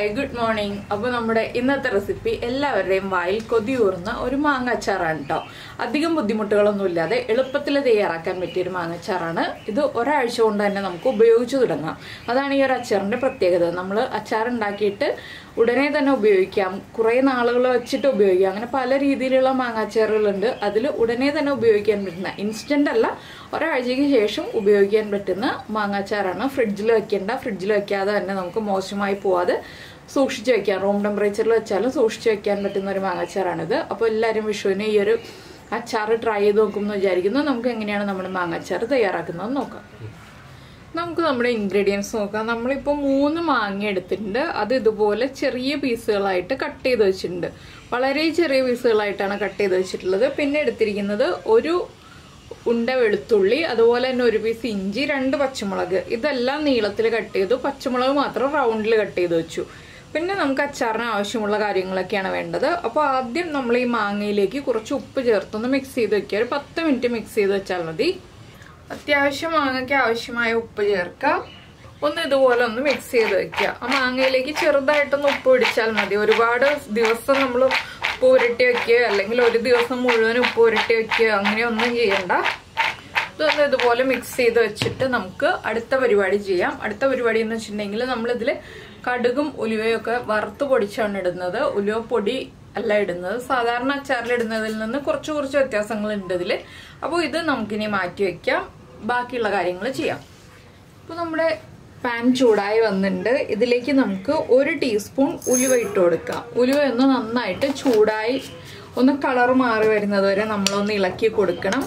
hi good morning അപ്പോൾ നമ്മുടെ ഇന്നത്തെ റെസിപ്പി എല്ലാവരുടെയും വായിൽ കൊതിയൂർന്ന ഒരു മാങ്ങ അച്ചാറാണ് കേട്ടോ അധികം ബുദ്ധിമുട്ടുകളൊന്നും ഇല്ലാതെ എളുപ്പത്തിൽ തയ്യാറാക്കാൻ പറ്റിയ ഒരു മാങ്ങ അച്ചാറാണ് ഇത് ഒരാഴ്ച കൊണ്ട് തന്നെ നമുക്ക് ഉപയോഗിച്ചു തുടങ്ങാം അതാണ് ഈ ഒരു അച്ചാറിന്റെ പ്രത്യേകത നമ്മൾ അച്ചാർ ഉണ്ടാക്കിയിട്ട് ഉടനെ തന്നെ ഉപയോഗിക്കാം കുറേ നാളുകൾ വെച്ചിട്ട് ഉപയോഗിക്കാം അങ്ങനെ പല രീതിയിലുള്ള മാങ്ങാച്ചാറുകളുണ്ട് അതിൽ ഉടനെ തന്നെ ഉപയോഗിക്കാൻ പറ്റുന്ന ഇൻസ്റ്റന്റ് അല്ല ഒരാഴ്ചയ്ക്ക് ശേഷം ഉപയോഗിക്കാൻ പറ്റുന്ന മാങ്ങാച്ചാറാണ് ഫ്രിഡ്ജിൽ വെക്കേണ്ട ഫ്രിഡ്ജിൽ വെക്കാതെ തന്നെ നമുക്ക് മോശമായി പോവാതെ സൂക്ഷിച്ച് വെക്കാം റൂം ടെമ്പറേച്ചറിൽ വെച്ചാലും സൂക്ഷിച്ച് വെക്കാൻ പറ്റുന്ന ഒരു മാങ്ങാച്ചാറാണിത് അപ്പോൾ എല്ലാവരും വിഷുവിന് ഈ ഒരു അച്ചാർ ട്രൈ ചെയ്ത് നോക്കുമെന്ന് വിചാരിക്കുന്നു നമുക്ക് എങ്ങനെയാണ് നമ്മുടെ മാങ്ങാച്ചാർ തയ്യാറാക്കുന്നത് നോക്കാം നമുക്ക് നമ്മുടെ ഇൻഗ്രീഡിയൻസ് നോക്കാം നമ്മളിപ്പോൾ മൂന്ന് മാങ്ങ എടുത്തിട്ടുണ്ട് അത് ഇതുപോലെ ചെറിയ പീസുകളായിട്ട് കട്ട് ചെയ്ത് വെച്ചിട്ടുണ്ട് വളരെ ചെറിയ പീസുകളായിട്ടാണ് കട്ട് ചെയ്ത് വെച്ചിട്ടുള്ളത് പിന്നെ എടുത്തിരിക്കുന്നത് ഒരു ഉണ്ട വെളുത്തുള്ളി അതുപോലെ തന്നെ ഒരു പീസ് ഇഞ്ചി രണ്ട് പച്ചമുളക് ഇതെല്ലാം നീളത്തിൽ കട്ട് ചെയ്തു പച്ചമുളക് മാത്രം റൗണ്ടിൽ കട്ട് ചെയ്ത് വെച്ചു പിന്നെ നമുക്ക് അച്ചാറിന് ആവശ്യമുള്ള കാര്യങ്ങളൊക്കെയാണ് വേണ്ടത് അപ്പോൾ ആദ്യം നമ്മൾ ഈ മാങ്ങയിലേക്ക് കുറച്ച് ഉപ്പ് ചേർത്തൊന്ന് മിക്സ് ചെയ്ത് വെക്കുക ഒരു പത്ത് മിനിറ്റ് മിക്സ് ചെയ്ത് വെച്ചാൽ മതി അത്യാവശ്യം മാങ്ങയ്ക്ക് ആവശ്യമായ ഉപ്പ് ചേർക്കാം ഒന്ന് ഇതുപോലെ ഒന്ന് മിക്സ് ചെയ്ത് വെക്കുക ആ മാങ്ങയിലേക്ക് ചെറുതായിട്ടൊന്ന് ഉപ്പ് പിടിച്ചാൽ മതി ഒരുപാട് ദിവസം നമ്മൾ ഉപ്പ് ഉരുട്ടി വെക്കുക അല്ലെങ്കിൽ ഒരു ദിവസം മുഴുവൻ ഉപ്പ് ഉരുട്ടി വെക്കുക അങ്ങനെയൊന്നും ചെയ്യണ്ട ഇതൊന്ന് ഇതുപോലെ മിക്സ് ചെയ്ത് വെച്ചിട്ട് നമുക്ക് അടുത്ത പരിപാടി ചെയ്യാം അടുത്ത പരിപാടി എന്ന് വെച്ചിട്ടുണ്ടെങ്കിൽ നമ്മളിതിൽ കടുകും ഉലുവയും ഒക്കെ വറുത്ത് പൊടിച്ചാണ് ഇടുന്നത് ഉലുവ പൊടി അല്ല ഇടുന്നത് സാധാരണ അച്ചാറിൽ ഇടുന്നതിൽ നിന്ന് കുറച്ച് കുറച്ച് വ്യത്യാസങ്ങൾ ഉണ്ട് ഇതിൽ അപ്പോൾ ഇത് നമുക്കിനി മാറ്റി വെക്കാം ബാക്കിയുള്ള കാര്യങ്ങൾ ചെയ്യാം അപ്പോൾ നമ്മുടെ പാൻ ചൂടായി വന്നിട്ടുണ്ട് ഇതിലേക്ക് നമുക്ക് ഒരു ടീസ്പൂൺ ഉലുവ ഇട്ട് കൊടുക്കാം ഉലുവ ഒന്ന് നന്നായിട്ട് ചൂടായി ഒന്ന് കളർ മാറി വരുന്നത് വരെ നമ്മളൊന്ന് ഇളക്കി കൊടുക്കണം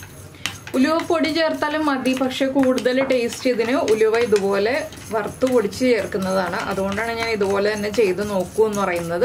ഉലുവ പൊടി ചേർത്താലും മതി പക്ഷെ കൂടുതൽ ടേസ്റ്റ് ഇതിന് ഉലുവ ഇതുപോലെ വറുത്ത് പൊടിച്ച് ചേർക്കുന്നതാണ് അതുകൊണ്ടാണ് ഞാൻ ഇതുപോലെ തന്നെ ചെയ്ത് നോക്കൂ എന്ന് പറയുന്നത്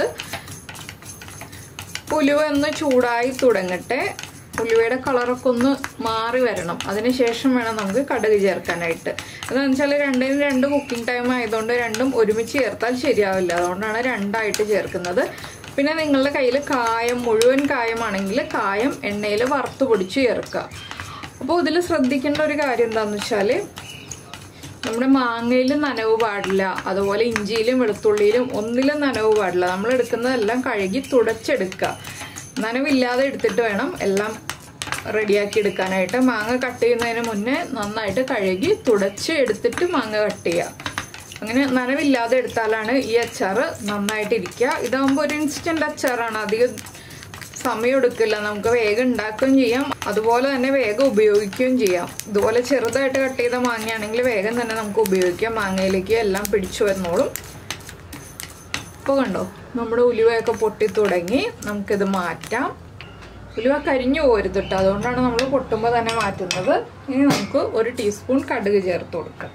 ഉലുവ ഒന്ന് ചൂടായി തുടങ്ങട്ടെ ഉലുവയുടെ കളറൊക്കെ ഒന്ന് മാറി വരണം അതിനുശേഷം വേണം നമുക്ക് കടുക് ചേർക്കാനായിട്ട് എന്താണെന്ന് വെച്ചാൽ രണ്ടിനും രണ്ട് കുക്കിംഗ് ടൈം ആയതുകൊണ്ട് രണ്ടും ഒരുമിച്ച് ചേർത്താൽ ശരിയാവില്ല അതുകൊണ്ടാണ് രണ്ടായിട്ട് ചേർക്കുന്നത് പിന്നെ നിങ്ങളുടെ കയ്യിൽ കായം മുഴുവൻ കായമാണെങ്കിൽ കായം എണ്ണയിൽ വറുത്ത് പൊടിച്ച് ചേർക്കുക അപ്പോൾ ഇതിൽ ശ്രദ്ധിക്കേണ്ട ഒരു കാര്യം എന്താണെന്ന് വെച്ചാൽ നമ്മുടെ മാങ്ങയിൽ നനവ് പാടില്ല അതുപോലെ ഇഞ്ചിയിലും വെളുത്തുള്ളിയിലും ഒന്നിലും നനവ് പാടില്ല നമ്മൾ എടുക്കുന്നതെല്ലാം കഴുകി തുടച്ചെടുക്കുക നനവില്ലാതെ എടുത്തിട്ട് വേണം എല്ലാം റെഡിയാക്കി എടുക്കാനായിട്ട് മാങ്ങ കട്ട് ചെയ്യുന്നതിന് മുന്നേ നന്നായിട്ട് കഴുകി തുടച്ച് എടുത്തിട്ട് മാങ്ങ കട്ട് ചെയ്യുക അങ്ങനെ നനവില്ലാതെ എടുത്താലാണ് ഈ അച്ചാർ നന്നായിട്ട് ഇരിക്കുക ഇതാകുമ്പോൾ ഒരു ഇൻസ്റ്റന്റ് അച്ചാറാണ് അധികം സമയം എടുക്കില്ല നമുക്ക് വേഗം ഉണ്ടാക്കുകയും ചെയ്യാം അതുപോലെ തന്നെ വേഗം ഉപയോഗിക്കുകയും ചെയ്യാം ഇതുപോലെ ചെറുതായിട്ട് കട്ട് ചെയ്ത മാങ്ങയാണെങ്കിൽ വേഗം തന്നെ നമുക്ക് ഉപയോഗിക്കാം മാങ്ങയിലേക്ക് എല്ലാം പിടിച്ചു വന്നോളും ഇപ്പോൾ കണ്ടോ നമ്മുടെ ഉലുവയൊക്കെ പൊട്ടി തുടങ്ങി നമുക്കിത് മാറ്റാം ഉലുവ കരിഞ്ഞു പോരുത് കേട്ടോ അതുകൊണ്ടാണ് നമ്മൾ പൊട്ടുമ്പോൾ തന്നെ മാറ്റുന്നത് ഇനി നമുക്ക് ഒരു ടീസ്പൂൺ കടുക് ചേർത്ത് കൊടുക്കാം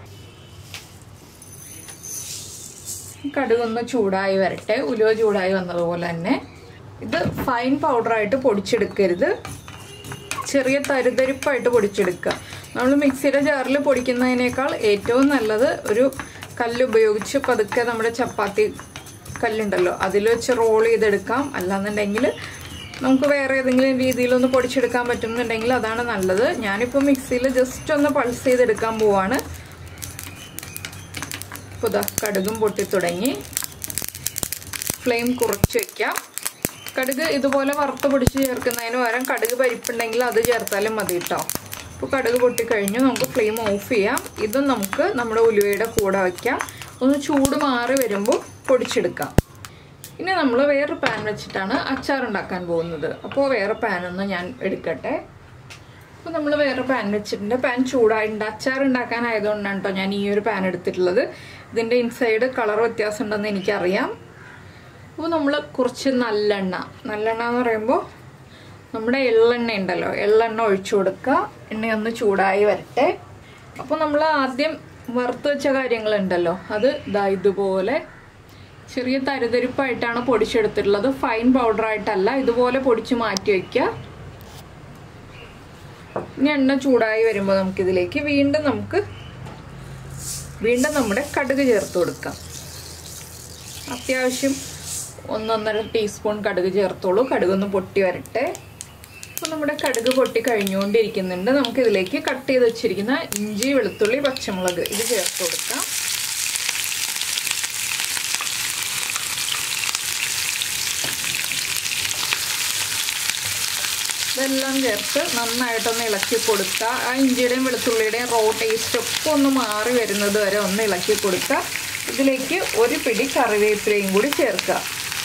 കടുകൊന്ന് ചൂടായി വരട്ടെ ഉലുവ ചൂടായി വന്നതുപോലെ തന്നെ ഇത് ഫൈൻ പൗഡറായിട്ട് പൊടിച്ചെടുക്കരുത് ചെറിയ തരുതരിപ്പായിട്ട് പൊടിച്ചെടുക്കുക നമ്മൾ മിക്സിയുടെ ജാറിൽ പൊടിക്കുന്നതിനേക്കാൾ ഏറ്റവും നല്ലത് ഒരു കല്ല് ഉപയോഗിച്ച് പതുക്കെ നമ്മുടെ ചപ്പാത്തി കല്ലുണ്ടല്ലോ അതിൽ വെച്ച് റോൾ ചെയ്തെടുക്കാം അല്ലാന്നുണ്ടെങ്കിൽ നമുക്ക് വേറെ ഏതെങ്കിലും രീതിയിലൊന്ന് പൊടിച്ചെടുക്കാൻ പറ്റുന്നുണ്ടെങ്കിൽ അതാണ് നല്ലത് ഞാനിപ്പോൾ മിക്സിയിൽ ജസ്റ്റ് ഒന്ന് പൾസ് ചെയ്തെടുക്കാൻ പോവാണ് ഇപ്പോൾ ഇതാ കടുകും പൊട്ടി തുടങ്ങി ഫ്ലെയിം കുറച്ച് വയ്ക്കാം കടുക് ഇതുപോലെ വറുത്ത് പൊടിച്ച് ചേർക്കുന്നതിന് പകരം കടുക് പരിപ്പുണ്ടെങ്കിൽ അത് ചേർത്താലും മതി കേട്ടോ ഇപ്പോൾ കടുക് പൊട്ടിക്കഴിഞ്ഞു നമുക്ക് ഫ്ലെയിം ഓഫ് ചെയ്യാം ഇതും നമുക്ക് നമ്മുടെ ഉലുവയുടെ കൂടെ വയ്ക്കാം ഒന്ന് ചൂട് മാറി വരുമ്പോൾ പൊടിച്ചെടുക്കാം ഇനി നമ്മൾ വേറെ പാൻ വെച്ചിട്ടാണ് അച്ചാർ ഉണ്ടാക്കാൻ പോകുന്നത് അപ്പോൾ വേറെ പാനൊന്ന് ഞാൻ എടുക്കട്ടെ അപ്പോൾ നമ്മൾ വേറെ പാൻ വെച്ചിട്ടുണ്ട് പാൻ ചൂടായിട്ടുണ്ട് അച്ചാർ ഉണ്ടാക്കാനായതുകൊണ്ടാണ് കേട്ടോ ഞാൻ ഈ ഒരു പാൻ എടുത്തിട്ടുള്ളത് ഇതിൻ്റെ ഇൻസൈഡ് കളർ വ്യത്യാസം ഉണ്ടെന്ന് എനിക്കറിയാം അപ്പോൾ നമ്മൾ കുറച്ച് നല്ലെണ്ണ നല്ലെണ്ണ എന്ന് പറയുമ്പോൾ നമ്മുടെ എള്ളെണ്ണ ഉണ്ടല്ലോ എള്ളെണ്ണ ഒഴിച്ചു കൊടുക്കുക എണ്ണയൊന്ന് ചൂടായി വരട്ടെ അപ്പോൾ നമ്മൾ ആദ്യം വറുത്ത് വെച്ച കാര്യങ്ങളുണ്ടല്ലോ അത് ഇതാ ഇതുപോലെ ചെറിയ തരുതരിപ്പായിട്ടാണ് പൊടിച്ചെടുത്തിട്ടുള്ളത് ഫൈൻ പൗഡറായിട്ടല്ല ഇതുപോലെ പൊടിച്ച് മാറ്റി വയ്ക്കുക ഇനി എണ്ണ ചൂടായി വരുമ്പോൾ നമുക്കിതിലേക്ക് വീണ്ടും നമുക്ക് വീണ്ടും നമ്മുടെ കടുക് ചേർത്ത് കൊടുക്കാം അത്യാവശ്യം ഒന്നൊന്നര ടീസ്പൂൺ കടുക് ചേർത്തോളൂ കടുകൊന്ന് പൊട്ടി വരട്ടെ അപ്പോൾ നമ്മുടെ കടുക് പൊട്ടി കഴിഞ്ഞുകൊണ്ടിരിക്കുന്നുണ്ട് നമുക്ക് ഇതിലേക്ക് കട്ട് ചെയ്ത് വെച്ചിരിക്കുന്ന ഇഞ്ചി വെളുത്തുള്ളി പച്ചമുളക് ഇത് ചേർത്ത് കൊടുക്കാം ഇതെല്ലാം ചേർത്ത് നന്നായിട്ടൊന്ന് ഇളക്കി കൊടുക്കുക ആ ഇഞ്ചിയുടെയും വെളുത്തുള്ളിയുടെയും റോ ടേസ്റ്റ് ഒക്കെ ഒന്ന് മാറി വരുന്നത് വരെ ഒന്ന് ഇളക്കി കൊടുക്കുക ഇതിലേക്ക് ഒരു പിടി കറിവേപ്പിലയും കൂടി ചേർക്കുക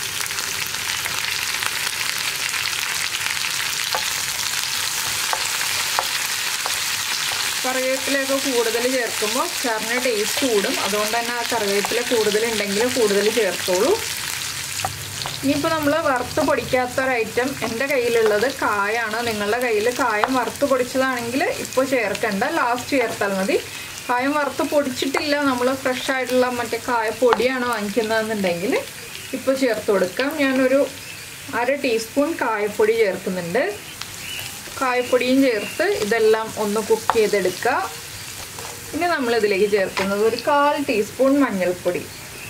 കറിവേപ്പിലയൊക്കെ കൂടുതൽ ചേർക്കുമ്പോൾ അച്ചാറിന് ടേസ്റ്റ് കൂടും അതുകൊണ്ട് തന്നെ ആ കറിവേപ്പില കൂടുതൽ ഉണ്ടെങ്കിൽ കൂടുതൽ ചേർത്തോളൂ ഇനിയിപ്പോൾ നമ്മൾ വറുത്ത് പൊടിക്കാത്ത ഒരു ഐറ്റം എൻ്റെ കയ്യിലുള്ളത് കായാണ് നിങ്ങളുടെ കയ്യിൽ കായം വറുത്ത് പൊടിച്ചതാണെങ്കിൽ ഇപ്പോൾ ചേർക്കണ്ട ലാസ്റ്റ് ചേർത്താൽ മതി കായം വറുത്ത് പൊടിച്ചിട്ടില്ല നമ്മൾ ഫ്രഷ് ആയിട്ടുള്ള മറ്റേ കായപ്പൊടിയാണ് വാങ്ങിക്കുന്നതെന്നുണ്ടെങ്കിൽ ഇപ്പോൾ ചേർത്ത് കൊടുക്കാം ഞാനൊരു അര ടീസ്പൂൺ കായപ്പൊടി ചേർക്കുന്നുണ്ട് കായപ്പൊടിയും ചേർത്ത് ഇതെല്ലാം ഒന്ന് കുക്ക് ചെയ്തെടുക്കുക പിന്നെ നമ്മളിതിലേക്ക് ചേർക്കുന്നത് ഒരു കാൽ ടീസ്പൂൺ മഞ്ഞൾപ്പൊടി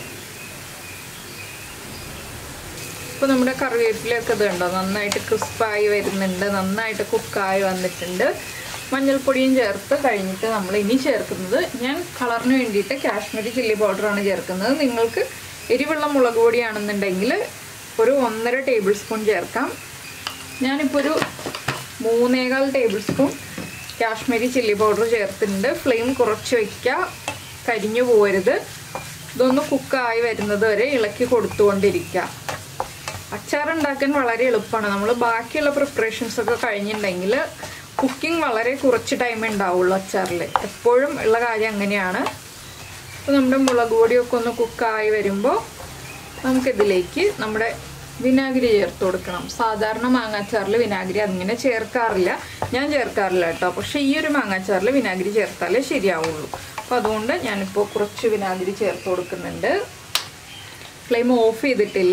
ഇപ്പോൾ നമ്മുടെ കറിവേപ്പിലൊക്കെ ഇത് ഉണ്ടോ നന്നായിട്ട് ക്രിസ്പായി വരുന്നുണ്ട് നന്നായിട്ട് കുക്കായി വന്നിട്ടുണ്ട് മഞ്ഞൾപ്പൊടിയും ചേർത്ത് കഴിഞ്ഞിട്ട് നമ്മൾ ഇനി ചേർക്കുന്നത് ഞാൻ കളറിന് വേണ്ടിയിട്ട് കാശ്മീരി ചില്ലി പൗഡറാണ് ചേർക്കുന്നത് നിങ്ങൾക്ക് എരിവുള്ള മുളക് പൊടിയാണെന്നുണ്ടെങ്കിൽ ഒരു ഒന്നര ടേബിൾ സ്പൂൺ ചേർക്കാം ഞാനിപ്പോൾ ഒരു മൂന്നേകാൽ tablespoon Kashmiri chilli powder ചേർത്തിട്ടുണ്ട് ഫ്ലെയിം കുറച്ച് വയ്ക്കുക കരിഞ്ഞു പോരുത് ഇതൊന്ന് കുക്കായി വരുന്നത് വരെ ഇളക്കി കൊടുത്തുകൊണ്ടിരിക്കുക അച്ചാർ ഉണ്ടാക്കാൻ വളരെ എളുപ്പമാണ് നമ്മൾ ബാക്കിയുള്ള പ്രിപ്പറേഷൻസ് ഒക്കെ കഴിഞ്ഞിട്ടുണ്ടെങ്കിൽ കുക്കിംഗ് വളരെ കുറച്ച് ടൈം ഉണ്ടാവുള്ളൂ അച്ചാറിൽ എപ്പോഴും ഉള്ള കാര്യം അങ്ങനെയാണ് അപ്പോൾ നമ്മുടെ മുളക് പൊടിയൊക്കെ ഒന്ന് കുക്കായി വരുമ്പോൾ നമുക്കിതിലേക്ക് നമ്മുടെ വിനാഗിരി ചേർത്ത് കൊടുക്കണം സാധാരണ മാങ്ങാച്ചാറിൽ വിനാഗിരി അങ്ങനെ ചേർക്കാറില്ല ഞാൻ ചേർക്കാറില്ല കേട്ടോ പക്ഷേ ഈ ഒരു മാങ്ങാച്ചാറിൽ വിനാഗിരി ചേർത്താലേ ശരിയാവുള്ളൂ അപ്പോൾ അതുകൊണ്ട് ഞാനിപ്പോൾ കുറച്ച് വിനാഗിരി ചേർത്ത് കൊടുക്കുന്നുണ്ട് ഫ്ലെയിം ഓഫ് ചെയ്തിട്ടില്ല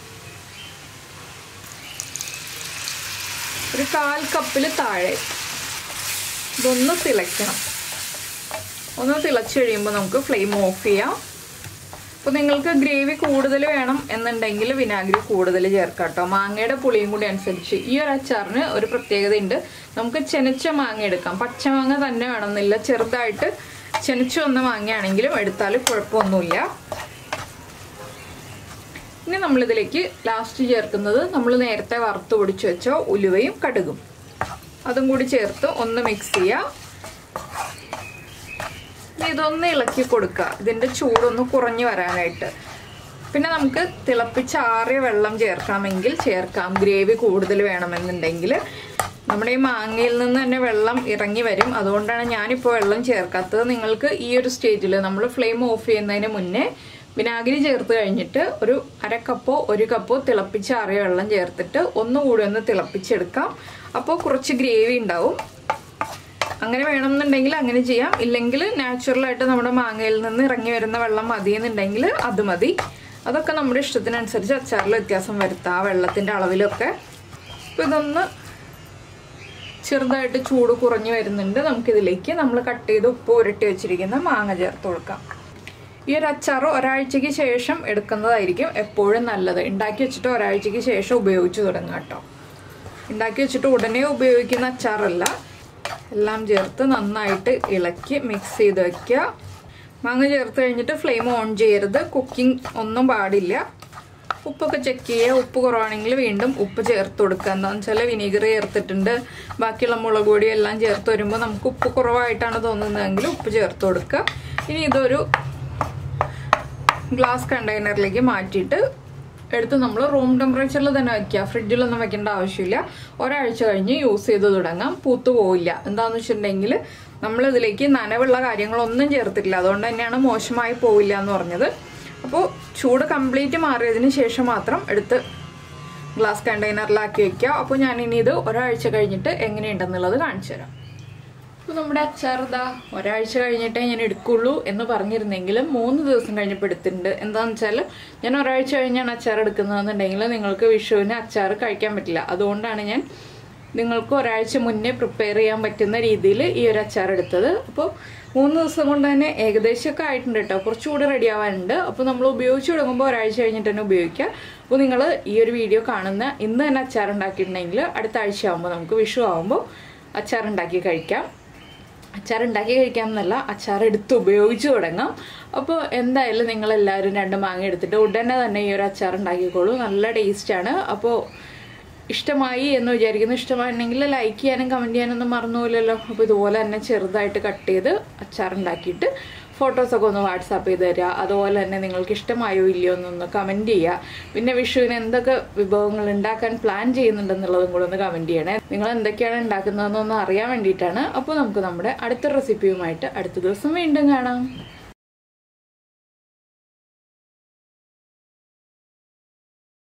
ഒരു കാൽ കപ്പിൽ താഴെ ഇതൊന്ന് തിളയ്ക്കണം ഒന്ന് തിളച്ച് കഴിയുമ്പോൾ നമുക്ക് ഫ്ലെയിം ഓഫ് ചെയ്യാം അപ്പോൾ നിങ്ങൾക്ക് ഗ്രേവി കൂടുതൽ വേണം എന്നുണ്ടെങ്കിൽ വിനാഗിരി കൂടുതൽ ചേർക്കാം കേട്ടോ മാങ്ങയുടെ പുളിയും കൂടി അനുസരിച്ച് ഈ ഒരു അച്ചാറിന് ഒരു പ്രത്യേകത ഉണ്ട് നമുക്ക് ചെനച്ച മാങ്ങ എടുക്കാം പച്ചമാങ്ങ തന്നെ വേണമെന്നില്ല ചെറുതായിട്ട് ചെനച്ചു വന്ന മാങ്ങയാണെങ്കിലും എടുത്താൽ കുഴപ്പമൊന്നുമില്ല ഇനി നമ്മളിതിലേക്ക് ലാസ്റ്റ് ചേർക്കുന്നത് നമ്മൾ നേരത്തെ വറുത്ത് പൊടിച്ച് വെച്ച ഉലുവയും കടുകും അതും കൂടി ചേർത്ത് ഒന്ന് മിക്സ് ചെയ്യുക ഇനി ഇതൊന്ന് ഇളക്കി കൊടുക്കുക ഇതിൻ്റെ ചൂടൊന്ന് കുറഞ്ഞു വരാനായിട്ട് പിന്നെ നമുക്ക് തിളപ്പിച്ചാറിയ വെള്ളം ചേർക്കണമെങ്കിൽ ചേർക്കാം ഗ്രേവി കൂടുതൽ വേണമെന്നുണ്ടെങ്കിൽ നമ്മുടെ ഈ മാങ്ങയിൽ നിന്ന് തന്നെ വെള്ളം ഇറങ്ങി വരും അതുകൊണ്ടാണ് ഞാനിപ്പോൾ വെള്ളം ചേർക്കാത്തത് നിങ്ങൾക്ക് ഈ ഒരു സ്റ്റേജിൽ നമ്മൾ ഫ്ലെയിം ഓഫ് ചെയ്യുന്നതിന് മുന്നേ വിനാഗിരി ചേർത്ത് കഴിഞ്ഞിട്ട് ഒരു അര കപ്പോ ഒരു കപ്പോ തിളപ്പിച്ചാറിയ വെള്ളം ചേർത്തിട്ട് ഒന്നുകൂടി ഒന്ന് തിളപ്പിച്ചെടുക്കാം അപ്പോൾ കുറച്ച് ഗ്രേവി ഉണ്ടാവും അങ്ങനെ വേണമെന്നുണ്ടെങ്കിൽ അങ്ങനെ ചെയ്യാം ഇല്ലെങ്കിൽ നാച്ചുറലായിട്ട് നമ്മുടെ മാങ്ങയിൽ നിന്ന് ഇറങ്ങി വരുന്ന വെള്ളം മതിയെന്നുണ്ടെങ്കിൽ അത് മതി അതൊക്കെ നമ്മുടെ ഇഷ്ടത്തിനനുസരിച്ച് അച്ചാറിൽ വ്യത്യാസം വരുത്താം ആ വെള്ളത്തിൻ്റെ അളവിലൊക്കെ അപ്പോൾ ഇതൊന്ന് ചെറുതായിട്ട് ചൂട് കുറഞ്ഞു വരുന്നുണ്ട് നമുക്കിതിലേക്ക് നമ്മൾ കട്ട് ചെയ്ത് ഉപ്പ് ഉരുട്ടി വെച്ചിരിക്കുന്ന മാങ്ങ ചേർത്ത് കൊടുക്കാം ഈ ഒരു അച്ചാർ ഒരാഴ്ചയ്ക്ക് ശേഷം എടുക്കുന്നതായിരിക്കും എപ്പോഴും നല്ലത് ഉണ്ടാക്കി വെച്ചിട്ട് ഒരാഴ്ചയ്ക്ക് ശേഷം ഉപയോഗിച്ച് തുടങ്ങുക കേട്ടോ ഉണ്ടാക്കി വെച്ചിട്ട് ഉടനെ ഉപയോഗിക്കുന്ന അച്ചാറല്ല എല്ലാം ചേർത്ത് നന്നായിട്ട് ഇളക്കി മിക്സ് ചെയ്ത് വെക്കുക മാങ്ങ ചേർത്ത് കഴിഞ്ഞിട്ട് ഫ്ലെയിം ഓൺ ചെയ്യരുത് കുക്കിംഗ് ഒന്നും പാടില്ല ഉപ്പൊക്കെ ചെക്ക് ചെയ്യുക ഉപ്പ് കുറവാണെങ്കിൽ വീണ്ടും ഉപ്പ് ചേർത്ത് കൊടുക്കുക എന്താണെന്ന് വെച്ചാൽ വിനീഗർ ചേർത്തിട്ടുണ്ട് ബാക്കിയുള്ള മുളക് പൊടി എല്ലാം ചേർത്ത് വരുമ്പോൾ നമുക്ക് ഉപ്പ് കുറവായിട്ടാണ് തോന്നുന്നതെങ്കിൽ ഉപ്പ് ചേർത്ത് കൊടുക്കുക ഇനി ഇതൊരു ഗ്ലാസ് കണ്ടെയ്നറിലേക്ക് മാറ്റിയിട്ട് എടുത്ത് നമ്മൾ റൂം ടെമ്പറേച്ചറിൽ തന്നെ വെക്കുക ഫ്രിഡ്ജിലൊന്നും വെക്കേണ്ട ആവശ്യമില്ല ഒരാഴ്ച കഴിഞ്ഞ് യൂസ് ചെയ്ത് തുടങ്ങാം പൂത്തു പോവില്ല എന്താണെന്ന് വെച്ചിട്ടുണ്ടെങ്കിൽ നമ്മൾ ഇതിലേക്ക് നനവുള്ള കാര്യങ്ങളൊന്നും ചേർത്തിട്ടില്ല അതുകൊണ്ട് തന്നെയാണ് മോശമായി പോവില്ല എന്ന് പറഞ്ഞത് അപ്പോൾ ചൂട് കംപ്ലീറ്റ് മാറിയതിന് ശേഷം മാത്രം എടുത്ത് ഗ്ലാസ് കണ്ടെയ്നറിലാക്കി വെക്കുക അപ്പോൾ ഞാനിനി ഇത് ഒരാഴ്ച കഴിഞ്ഞിട്ട് എങ്ങനെയുണ്ടെന്നുള്ളത് കാണിച്ചു തരാം അപ്പോൾ നമ്മുടെ അച്ചാർ ഇതാ ഒരാഴ്ച കഴിഞ്ഞിട്ടേ ഞാൻ എടുക്കുള്ളൂ എന്ന് പറഞ്ഞിരുന്നെങ്കിലും മൂന്ന് ദിവസം കഴിഞ്ഞപ്പോൾ എടുത്തിട്ടുണ്ട് എന്താണെന്ന് വെച്ചാൽ ഞാൻ ഒരാഴ്ച കഴിഞ്ഞാണ് അച്ചാർ എടുക്കുന്നതെന്നുണ്ടെങ്കിൽ നിങ്ങൾക്ക് വിഷുവിന് അച്ചാർ കഴിക്കാൻ പറ്റില്ല അതുകൊണ്ടാണ് ഞാൻ നിങ്ങൾക്ക് ഒരാഴ്ച മുന്നേ പ്രിപ്പയർ ചെയ്യാൻ പറ്റുന്ന രീതിയിൽ ഈ ഒരു അച്ചാർ എടുത്തത് അപ്പോൾ മൂന്ന് ദിവസം കൊണ്ട് തന്നെ ഏകദേശമൊക്കെ ആയിട്ടുണ്ട് കേട്ടോ കുറച്ചുകൂടി റെഡി ആവാനുണ്ട് അപ്പോൾ നമ്മൾ ഉപയോഗിച്ച് തുടങ്ങുമ്പോൾ ഒരാഴ്ച കഴിഞ്ഞിട്ട് തന്നെ ഉപയോഗിക്കുക അപ്പോൾ നിങ്ങൾ ഈ ഒരു വീഡിയോ കാണുന്ന ഇന്ന് തന്നെ അച്ചാർ ഉണ്ടാക്കിയിട്ടുണ്ടെങ്കിൽ അടുത്ത ആഴ്ച ആകുമ്പോൾ നമുക്ക് വിഷു ആകുമ്പോൾ അച്ചാർ ഉണ്ടാക്കി കഴിക്കാം അച്ചാർ ഉണ്ടാക്കി കഴിക്കാമെന്നല്ല അച്ചാർ എടുത്ത് ഉപയോഗിച്ച് തുടങ്ങാം അപ്പോൾ എന്തായാലും നിങ്ങളെല്ലാവരും രണ്ട് മാങ്ങ എടുത്തിട്ട് ഉടനെ തന്നെ ഈ ഒരു അച്ചാർ ഉണ്ടാക്കിക്കോളൂ നല്ല ടേസ്റ്റാണ് അപ്പോൾ ഇഷ്ടമായി എന്ന് വിചാരിക്കുന്നു ഇഷ്ടമായിട്ടുണ്ടെങ്കിൽ ലൈക്ക് ചെയ്യാനും കമൻറ്റ് ചെയ്യാനൊന്നും മറന്നുപോലല്ലോ അപ്പോൾ ഇതുപോലെ തന്നെ ചെറുതായിട്ട് കട്ട് ചെയ്ത് അച്ചാറുണ്ടാക്കിയിട്ട് ഫോട്ടോസൊക്കെ ഒന്ന് വാട്സാപ്പ് ചെയ്ത് തരിക അതുപോലെ തന്നെ നിങ്ങൾക്ക് ഇഷ്ടമായോ ഇല്ലയോ എന്നൊന്ന് കമൻറ്റ് ചെയ്യുക പിന്നെ വിഷുവിന് എന്തൊക്കെ വിഭവങ്ങൾ ഉണ്ടാക്കാൻ പ്ലാൻ ചെയ്യുന്നുണ്ടെന്നുള്ളതും കൂടെ ഒന്ന് കമൻറ്റ് ചെയ്യണേ നിങ്ങൾ എന്തൊക്കെയാണ് ഉണ്ടാക്കുന്നതെന്നൊന്ന് അറിയാൻ വേണ്ടിയിട്ടാണ് അപ്പോൾ നമുക്ക് നമ്മുടെ അടുത്ത റെസിപ്പിയുമായിട്ട് അടുത്ത ദിവസം വീണ്ടും കാണാം